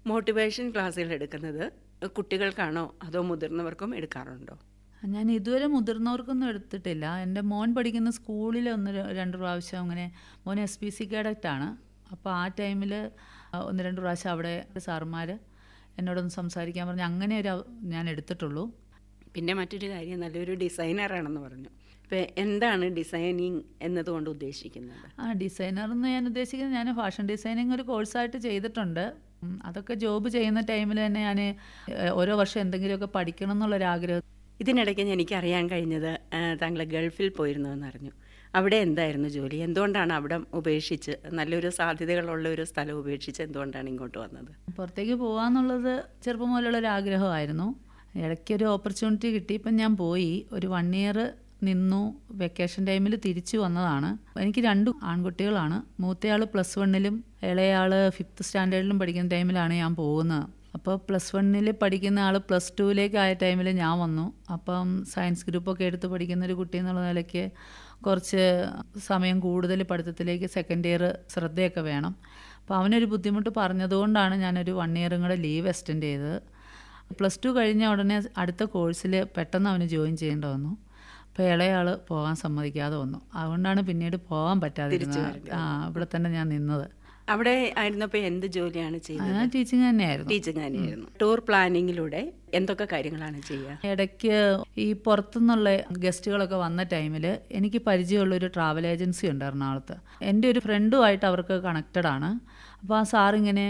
motivation ക്ലാസ്സുകൾ എടുക്കുന്നത് കുട്ടികൾക്കാണോ അതോ മുതിർന്നവർക്കും എടുക്കാറുണ്ടോ ഞാൻ ഇതുവരെ മുതിർന്നവർക്കൊന്നും എടുത്തിട്ടില്ല എൻ്റെ മോൻ പഠിക്കുന്ന സ്കൂളിൽ ഒന്ന് ര- രണ്ട് പ്രാവശ്യം അങ്ങനെ മോൻ എസ് പി സി കേഡറ്റാണ് അപ്പോൾ ആ ടൈമിൽ ഒന്ന് രണ്ട് പ്രാവശ്യം അവിടെ സാറുമാർ എന്നോടൊന്ന് സംസാരിക്കാൻ പറഞ്ഞ് അങ്ങനെ ഒരു അവ- ഞാൻ എടുത്തിട്ടുള്ളൂ പിന്നെ മറ്റൊരു കാര്യം നല്ലൊരു ഡിസൈനറാണെന്ന് പറഞ്ഞു ഇപ്പം എന്താണ് ഡിസൈനിങ് എന്നതുകൊണ്ട് ഉദ്ദേശിക്കുന്നത് ആ ഡിസൈനർ എന്ന് ഞാൻ ഉദ്ദേശിക്കുന്നത് ഞാൻ ഫാഷൻ ഡിസൈനിങ് ഒരു കോഴ്സായിട്ട് ചെയ്തിട്ടുണ്ട് ഉം, അതൊക്കെ ജോബ് ചെയ്യുന്ന ടൈമിൽ തന്നെ ഞാൻ ഓരോ വർഷം എന്തെങ്കിലുമൊക്കെ പഠിക്കണം എന്നുള്ളൊരാഗ്രഹം ഇതിനിടയ്ക്ക് എനിക്ക് അറിയാൻ കഴിഞ്ഞത് ആ, താങ്കൾ ഗൾഫിൽ പോയിരുന്നു എന്നറിഞ്ഞു അവിടെ എന്തായിരുന്നു ജോലി എന്തുകൊണ്ടാണ് അവിടെ ഉപേക്ഷിച്ച് നല്ലൊരു സാധ്യതകളുള്ള ഒരു സ്ഥലം ഉപേക്ഷിച്ച് എന്തുകൊണ്ടാണ് ഇങ്ങോട്ട് വന്നത് പുറത്തേക്ക് പോകാന്നുള്ളത് ചെറുപ്പം മുതലുള്ള ഒരു ആഗ്രഹമായിരുന്നു ഇടയ്ക്കൊരു ഓപ്പർച്യൂണിറ്റി കിട്ടി ഇപ്പം ഞാൻ പോയി ഒരു വൺ ഇയർ നിന്നു വെക്കേഷൻ ടൈമിൽ തിരിച്ചു വന്നതാണ് എനിക്ക് രണ്ട് ആൺകുട്ടികളാണ് മൂത്തയാൾ പ്ലസ് വണ്ണിലും ഇളയാൾ ഫിഫ്ത്ത് സ്റ്റാൻഡേർഡിലും പഠിക്കുന്ന ടൈമിലാണ് ഞാൻ പോകുന്നത് അപ്പോൾ പ്ലസ് വണ്ണിൽ പഠിക്കുന്ന ആൾ പ്ലസ് ടുവിലേക്ക് ആയ ടൈമിൽ ഞാൻ വന്നു അപ്പം സയൻസ് ഗ്രൂപ്പൊക്കെ എടുത്ത് പഠിക്കുന്ന ഒരു കുട്ടി എന്നുള്ള നിലയ്ക്ക് കുറച്ച് സമയം കൂടുതൽ പഠിത്തത്തിലേക്ക് സെക്കൻഡ് ഇയർ ശ്രദ്ധയൊക്കെ വേണം അപ്പോൾ അവനൊരു ബുദ്ധിമുട്ട് പറഞ്ഞതുകൊണ്ടാണ് ഞാനൊരു വൺ ഇയറും കൂടെ ലീവ് എക്സ്റ്റെൻഡ് ചെയ്തത് പ്ലസ് ടു കഴിഞ്ഞ ഉടനെ അടുത്ത കോഴ്സിൽ പെട്ടെന്ന് അവന് ജോയിൻ ചെയ്യേണ്ട വന്നു അപ്പോൾ ഇളയാൾ പോകാൻ സമ്മതിക്കാതെ വന്നു അതുകൊണ്ടാണ് പിന്നീട് പോകാൻ പറ്റാതിരുന്നത് ആ ഇവിടെ തന്നെ ഞാൻ നിന്നത് അവിടെ ആയിരുന്നപ്പോൾ എന്ത് ജോലിയാണ് ചെയ്തത് ഞാൻ ടീച്ചിങ് തന്നെയായിരുന്നു ടീച്ചിങ് തന്നെയായിരുന്നു ടൂർ പ്ലാനിങ്ങിലൂടെ എന്തൊക്കെ കാര്യങ്ങളാണ് ചെയ്യുക ഇടയ്ക്ക് ഈ പുറത്തുനിന്നുള്ള ഗസ്റ്റുകളൊക്കെ വന്ന ടൈമിൽ എനിക്ക് പരിചയമുള്ള ഒരു ട്രാവൽ ഏജൻസി ഉണ്ട് എറണാകുളത്ത് എൻ്റെ ഒരു ഫ്രണ്ടുമായിട്ട് അവർക്ക് കണക്റ്റഡ് ആണ് അപ്പോൾ ആ സാറിങ്ങനെ